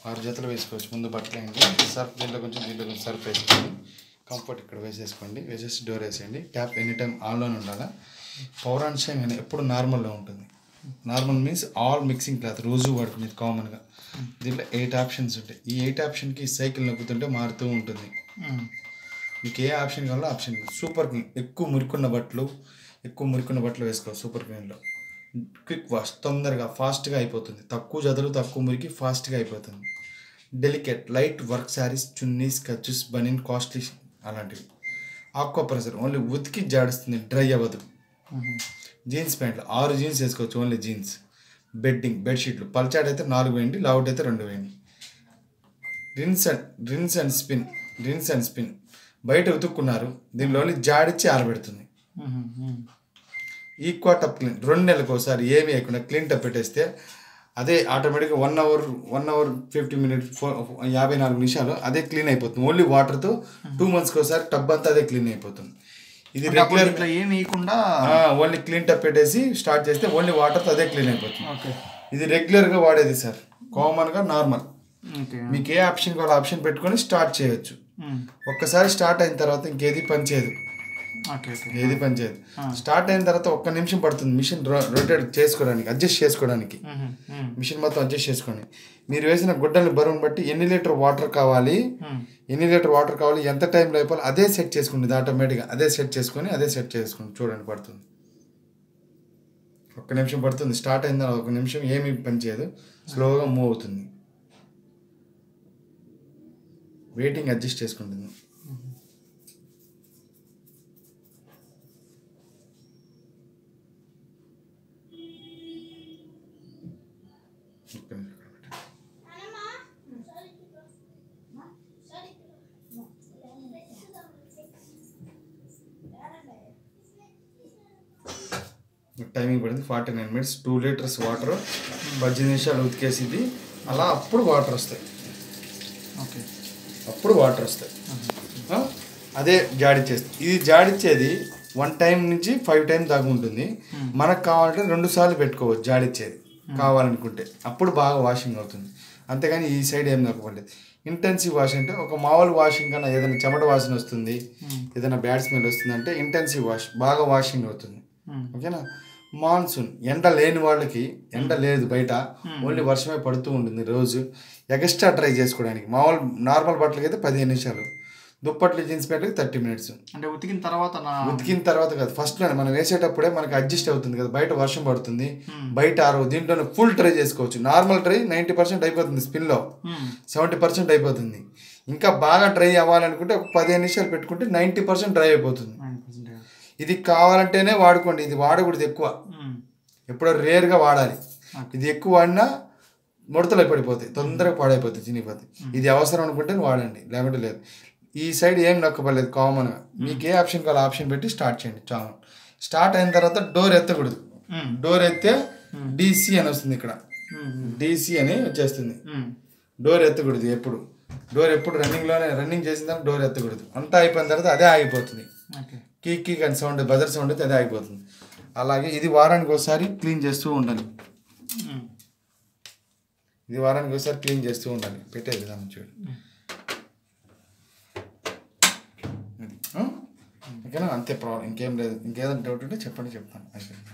ఆరు జతలు వేసుకోవచ్చు ముందు బట్టలు ఏంటి సర్ఫ్ దీంట్లో కొంచెం దీంట్లో కొంచెం సర్ఫ్ వేసుకోండి కంఫర్ట్ ఇక్కడ వేసేసుకోండి వేసేసి డోర్ వేసేయండి ట్యాప్ ఎనీ టైం ఆన్లోనే ఉండాలా పౌరాంశం కానీ ఎప్పుడు నార్మల్లో ఉంటుంది normal means all mixing cloth రోజు వాడుకునేది కామన్గా దీంట్లో ఎయిట్ ఆప్షన్స్ ఉంటాయి ఈ ఎయిట్ ఆప్షన్కి సైకిల్ నొక్కుతుంటే మారుతూ ఉంటుంది మీకు ఏ ఆప్షన్ కావాలో ఆప్షన్ సూపర్ క్లీన్ ఎక్కువ మురికున్న బట్టలు ఎక్కువ మురికున్న బట్టలు వేసుకో సూపర్ క్లీన్లో క్విక్ వాష్ తొందరగా ఫాస్ట్గా అయిపోతుంది తక్కువ జతలు తక్కువ మురికి ఫాస్ట్గా అయిపోతుంది delicate light work saris chunnis కచ్చుస్ బనిన్ కాస్ట్లీ అలాంటివి ఆక్వా ప్రెషర్ ఓన్లీ ఉతికి జాడిస్తుంది డ్రై అవ్వదు జీన్స్ ప్యాంట్లు ఆరు జీన్స్ వేసుకోవచ్చు ఓన్లీ జీన్స్ బెడ్డింగ్ బెడ్షీట్లు పల్చాడ్ అయితే నాలుగు వేయండి లావుట్ అయితే రెండు వేయండి rinse and rinse and spin rinse and spin బయట ఉతుక్కున్నారు దీనిలోని జాడిచ్చి ఆరబెడుతుంది ఈక్వా టప్ క్లీన్ రెండు నెలలకు ఒకసారి ఏమి వేయకుండా క్లీన్ టప్ పెట్టేస్తే అదే ఆటోమేటిక్గా one hour one hour fifty minutes యాభై నాలుగు నిమిషాలు అదే క్లీన్ అయిపోతుంది ఓన్లీ వాటర్తో టూ మంత్స్కి ఒకసారి టబ్ అంతా అదే క్లీన్ అయిపోతుంది ఇది రెగ్యులర్ ఇట్లా ఏం వేయకుండా ఓన్లీ క్లీన్ టప్ పెట్టేసి స్టార్ట్ చేస్తే ఓన్లీ వాటర్తో అదే క్లీన్ అయిపోతుంది ఓకే ఇది రెగ్యులర్గా వాడేది సార్ కామన్గా నార్మల్ ఓకే మీకు ఏ ఆప్షన్ కావాలో ఆప్షన్ పెట్టుకొని స్టార్ట్ చేయొచ్చు ఒక్కసారి స్టార్ట్ అయిన తర్వాత ఇంకేది పనిచేయదు ఓకే ఓకే ఏది పనిచేయదు స్టార్ట్ అయిన తర్వాత ఒక్క నిమిషం పడుతుంది మిషన్ రొటేట్ చేసుకోవడానికి అడ్జస్ట్ చేసుకోవడానికి మిషన్ మొత్తం అడ్జస్ట్ చేసుకోండి మీరు వేసిన గుడ్డని బరువుని బట్టి ఎన్ని లీటర్ వాటర్ కావాలి ఎన్ని లీటర్ వాటర్ కావాలి ఎంత టైంలో అయిపోవాలి అదే సెట్ చేసుకోండి ఇది ఆటోమేటిక్గా అదే సెట్ చేసుకొని అదే సెట్ చేసుకోండి చూడండి పడుతుంది ఒక్క నిమిషం పడుతుంది స్టార్ట్ అయిన తర్వాత ఒక నిమిషం ఏమీ పని చేయదు స్లోగా మూవ్ అవుతుంది వెయిటింగ్ అడ్జస్ట్ చేసుకుంటుంది ఒక్క నిమిషం ఇక్కడ పెట్టండి. టైమింగ్ పడింది forty nine minutes two litres water పద్దెనిమిది నిమిషాలు ఉతికేసింది అలా అప్పుడు వాటర్ వస్తాయి ఓకే అప్పుడు వాటర్ వస్తాయి ఆ? అదే జాడిచ్చేస్తుంది ఇది జాడిచ్చేది వన్ టైం నుంచి ఫైవ్ టైం దాకా ఉంటుంది మనకు కావాలంటే రెండు సార్లు పెట్టుకోవచ్చు జాడిచ్చేది కావాలనుకుంటే అప్పుడు బాగా వాషింగ్ అవుతుంది అంతేగాని ఈ సైడ్ ఏం నొక్కలేదు ఇంటెన్సివ్ వాష్ అంటే ఒక మామూలు వాషింగ్ కన్నా ఏదైనా చెమట వాసన వస్తుంది ఏదైనా బ్యాడ్ స్మెల్ వస్తుంది అంటే ఇంటెన్సివ్ వాష్ బాగా వాషింగ్ అవుతుంది ఓకేనా మాన్సూన్ ఎండ లేని వాళ్ళకి ఎండ లేదు బయట ఓన్లీ వర్షమే పడుతూ ఉంటుంది రోజు ఎక్స్ట్రా ట్రై చేసుకోవడానికి మామూలు నార్మల్ బట్టలకి అయితే పదిహేను నిమిషాలు దుప్పట్లు జీన్స్ ప్యాంట్కి థర్టీ మినిట్స్ అంటే ఉతికిన తర్వాత నా ఉతికిన తర్వాత కాదు ఫస్ట్ మనం వేసేటప్పుడే మనకి అడ్జస్ట్ అవుతుంది కదా బయట వర్షం పడుతుంది బయట ఆరవు దీంట్లోనే ఫుల్ ట్రై చేసుకోవచ్చు నార్మల్ ట్రై నైంటీ పర్సెంట్ అయిపోతుంది స్పిన్లో మ్మ్. సెవెంటీ పర్సెంట్ అయిపోతుంది ఇంకా బాగా డ్రై అవ్వాలనుకుంటే ఒక పదిహేను నిమిషాలు పెట్టుకుంటే నైంటీ పర్సెంట్ డ్రై అయిపోతుంది 9%. ఇది కావాలంటేనే వాడుకోండి ఇది వాడకూడదు ఎక్కువ మ్మ్. ఎప్పుడో రేర్గా వాడాలి ఇది ఎక్కువ వాడినా ముడతలు పడిపోతాయి తొందరగా పాడైపోతాయి చినిగిపోతాయి ఇది అవసరం అనుకుంటే వాడండి లేకుంటే లేదు ఈ సైడ్ ఏం నొక్కబడలేదు కామన్గా మీకు ఏ ఆప్షన్ కావాలో ఆప్షన్ పెట్టి స్టార్ట్ చేయండి చాలా స్టార్ట్ అయిన తర్వాత డోర్ ఎత్తకూడదు మ్మ్. డోర్ ఎత్తే డీసీ అని వస్తుంది ఇక్కడ మ్మ్. డీసీ అని వచ్చేస్తుంది మ్మ్. డోర్ ఎత్తకూడదు ఎప్పుడు డోర్ ఎప్పుడు రన్నింగ్లోనే రన్నింగ్ చేసిన తర్వాత డోర్ ఎత్తకూడదు అంతా అయిపోయిన తర్వాత అదే ఆగిపోతుంది ఓకే కీ కీ అని సౌండ్ బజర్ సౌండ్ అయితే అదే ఆగిపోతుంది అలాగే ఇది వారానికి ఒకసారి క్లీన్ చేస్తూ ఉండాలి మ్మ్. ఇది వారానికి ఒకసారి క్లీన్ చేస్తూ ఉండాలి పెట్టే విధానం చూడు అది. ఆ? ఓకేనా అంతే ప్రాబ్లం ఇంకేం లేదు ఇంకేదైనా డౌట్ ఉంటే చెప్పండి చెప్తాను అయిపోయింది